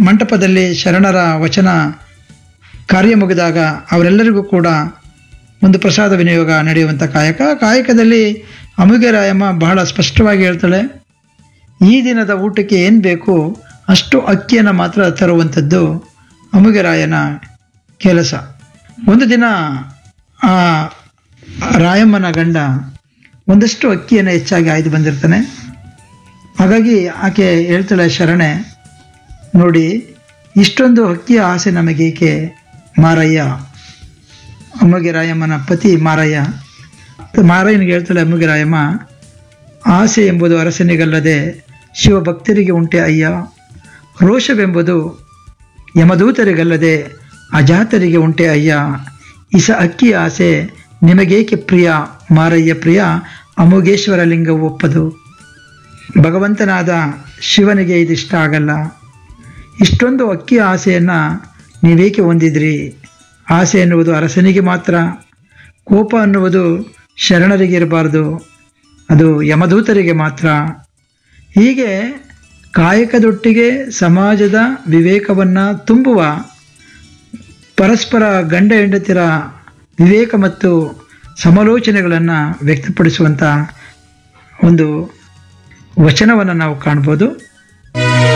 ಮಂಟಪದಲ್ಲಿ ಶರಣರ ವಚನ ಕಾರ್ಯ ಮುಗಿದಾಗ ಅವರೆಲ್ಲರಿಗೂ ಕೂಡ ಒಂದು ಪ್ರಸಾದ ವಿನಿಯೋಗ ನಡೆಯುವಂಥ ಕಾಯಕ ಕಾಯಕದಲ್ಲಿ ಅಮುಗೆ ರಾಯಮ್ಮ ಬಹಳ ಸ್ಪಷ್ಟವಾಗಿ ಹೇಳ್ತಾಳೆ ಈ ದಿನದ ಊಟಕ್ಕೆ ಏನು ಬೇಕು ಅಷ್ಟು ಅಕ್ಕಿಯನ್ನು ಮಾತ್ರ ತರುವಂಥದ್ದು ಅಮುಗೆ ರಾಯನ ಕೆಲಸ ಒಂದು ದಿನ ಆ ರಾಯಮ್ಮನ ಗಂಡ ಒಂದಷ್ಟು ಅಕ್ಕಿಯನ್ನು ಹೆಚ್ಚಾಗಿ ಆಯ್ದು ಬಂದಿರ್ತಾನೆ ಹಾಗಾಗಿ ಆಕೆ ಹೇಳ್ತಾಳೆ ಶರಣೆ ನೋಡಿ ಇಷ್ಟೊಂದು ಅಕ್ಕಿಯ ಆಸೆ ನಮಗೇಕೆ ಮಾರಯ್ಯ ಅಮ್ಮಗೆ ರಾಯಮ್ಮನ ಪತಿ ಮಾರಯ್ಯ ಮಾರಯ್ಯನಿಗೆ ಹೇಳ್ತಾಳೆ ಅಮ್ಮಗೆ ರಾಯಮ್ಮ ಆಸೆ ಎಂಬುದು ಅರಸನಿಗಲ್ಲದೆ ಶಿವಭಕ್ತರಿಗೆ ಉಂಟೆ ಅಯ್ಯ ರೋಷವೆಂಬುದು ಯಮದೂತರಿಗಲ್ಲದೆ ಅಜಾತರಿಗೆ ಉಂಟೆ ಅಯ್ಯ ಇಸ ಅಕ್ಕಿಯ ಆಸೆ ನಿಮಗೇಕೆ ಪ್ರಿಯ ಮಾರಯ್ಯ ಪ್ರಿಯ ಅಮೋಘೇಶ್ವರ ಲಿಂಗವು ಒಪ್ಪದು ಭಗವಂತನಾದ ಶಿವನಿಗೆ ಇದಿಷ್ಟ ಆಗಲ್ಲ ಇಷ್ಟೊಂದು ಅಕ್ಕಿಯ ಆಸೆಯನ್ನು ನೀವೇಕೆ ಹೊಂದಿದ್ರಿ ಆಸೆ ಎನ್ನುವುದು ಅರಸನಿಗೆ ಮಾತ್ರ ಕೋಪ ಅನ್ನುವುದು ಶರಣರಿಗೆ ಇರಬಾರ್ದು ಅದು ಯಮದೂತರಿಗೆ ಮಾತ್ರ ಹೀಗೆ ಕಾಯಕದೊಟ್ಟಿಗೆ ಸಮಾಜದ ವಿವೇಕವನ್ನು ತುಂಬುವ ಪರಸ್ಪರ ಗಂಡ ಹೆಂಡತಿರ ವಿವೇಕ ಮತ್ತು ಸಮಾಲೋಚನೆಗಳನ್ನು ವ್ಯಕ್ತಪಡಿಸುವಂಥ ಒಂದು ವಚನವನ್ನು ನಾವು ಕಾಣ್ಬೋದು